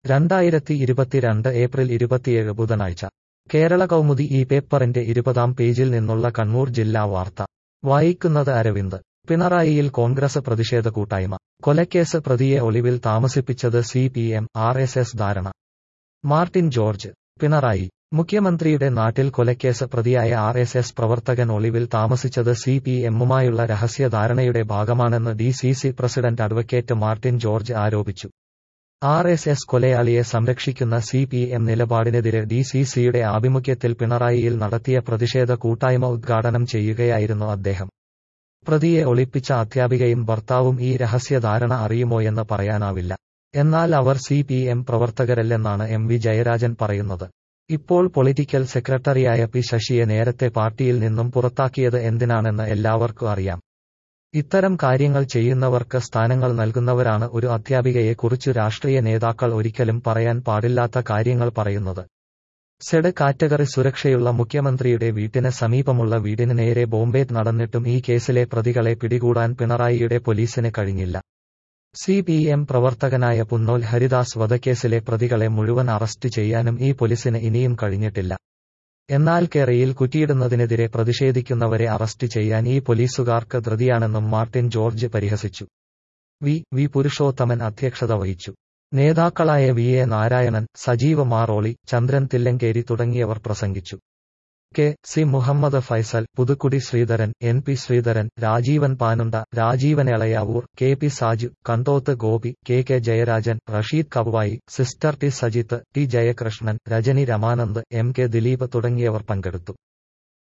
രണ്ടായിരത്തി ഇരുപത്തിരണ്ട് ഏപ്രിൽ ഇരുപത്തിയേഴ് ബുധനാഴ്ച കേരള കൗമുദി ഈ പേപ്പറിന്റെ ഇരുപതാം പേജിൽ നിന്നുള്ള കണ്ണൂർ ജില്ലാ വാർത്ത വായിക്കുന്നത് അരവിന്ദ് പിണറായിയിൽ കോൺഗ്രസ് പ്രതിഷേധ കൂട്ടായ്മ കൊലക്കേസ് പ്രതിയെ ഒളിവിൽ താമസിപ്പിച്ചത് C P M R S S ധാരണ മാർട്ടിൻ ജോർജ് പിണറായി മുഖ്യമന്ത്രിയുടെ നാട്ടിൽ കൊലക്കേസ് പ്രതിയായ ആർ എസ് എസ് പ്രവർത്തകൻ ഒളിവിൽ താമസിച്ചത് സി പി എമ്മുമായുള്ള രഹസ്യ ധാരണയുടെ ഭാഗമാണെന്ന് D C C president advocate Martin George ആരോപിച്ചു ആർ എസ് എസ് കൊലയാളിയെ സംരക്ഷിക്കുന്ന സി പി എം നിലപാടിനെതിരെ ഡി സി സിയുടെ ആഭിമുഖ്യത്തിൽ പിണറായിയിൽ നടത്തിയ പ്രതിഷേധ കൂട്ടായ്മ ഉദ്ഘാടനം ചെയ്യുകയായിരുന്നു അദ്ദേഹം പ്രതിയെ ഒളിപ്പിച്ച അധ്യാപികയും ഭർത്താവും ഈ രഹസ്യധാരണ അറിയുമോയെന്ന് പറയാനാവില്ല എന്നാൽ അവർ സി പി എം പ്രവർത്തകരല്ലെന്നാണ് എം വി ജയരാജൻ പറയുന്നത് ഇപ്പോൾ പൊളിറ്റിക്കൽ സെക്രട്ടറിയായ പി ശശിയെ നേരത്തെ പാർട്ടിയിൽ നിന്നും പുറത്താക്കിയത് എന്തിനാണെന്ന് എല്ലാവർക്കും അറിയാം ഇത്തരം കാര്യങ്ങൾ ചെയ്യുന്നവർക്ക് സ്ഥാനങ്ങൾ നൽകുന്നവരാണ് ഒരു അധ്യാപികയെ കുറിച്ചു രാഷ്ട്രീയ നേതാക്കൾ ഒരിക്കലും പറയാൻ പാടില്ലാത്ത കാര്യങ്ങൾ പറയുന്നത് സെഡ് കാറ്റഗറി സുരക്ഷയുള്ള മുഖ്യമന്ത്രിയുടെ വീട്ടിന് സമീപമുള്ള വീടിന് നേരെ ബോംബേറ്റ് നടന്നിട്ടും ഈ കേസിലെ പ്രതികളെ പിടികൂടാൻ പിണറായിയുടെ പോലീസിന് കഴിഞ്ഞില്ല സി പി എം പ്രവർത്തകനായ പുന്നോൽ ഹരിദാസ് വധക്കേസിലെ പ്രതികളെ മുഴുവൻ അറസ്റ്റ് ചെയ്യാനും ഈ പോലീസിന് ഇനിയും കഴിഞ്ഞിട്ടില്ല എന്നാൽ കേരയിൽ കുറ്റിയിടുന്നതിനെതിരെ പ്രതിഷേധിക്കുന്നവരെ അറസ്റ്റ് ചെയ്യാൻ ഈ പോലീസുകാർക്ക് ധൃതിയാണെന്നും മാർട്ടിൻ ജോർജ് പരിഹസിച്ചു വി വി പുരുഷോത്തമൻ അധ്യക്ഷത വഹിച്ചു നേതാക്കളായ വി എ നാരായണൻ സജീവ മാറോളി ചന്ദ്രൻ തില്ലങ്കേരി തുടങ്ങിയവർ പ്രസംഗിച്ചു K C Muhammad Faisal Puthukkudi Sreedharan N P Sreedharan Rajeevan Panunda Rajeevan Elayavoor K P Saju Kandoth Gopi K K Jayarajan Rasheed Kavuvayi sister T Sajith T Jayakrishnan Rajani Ramanand M K Dileep തുടങ്ങിയവർ പങ്കെടുത്തു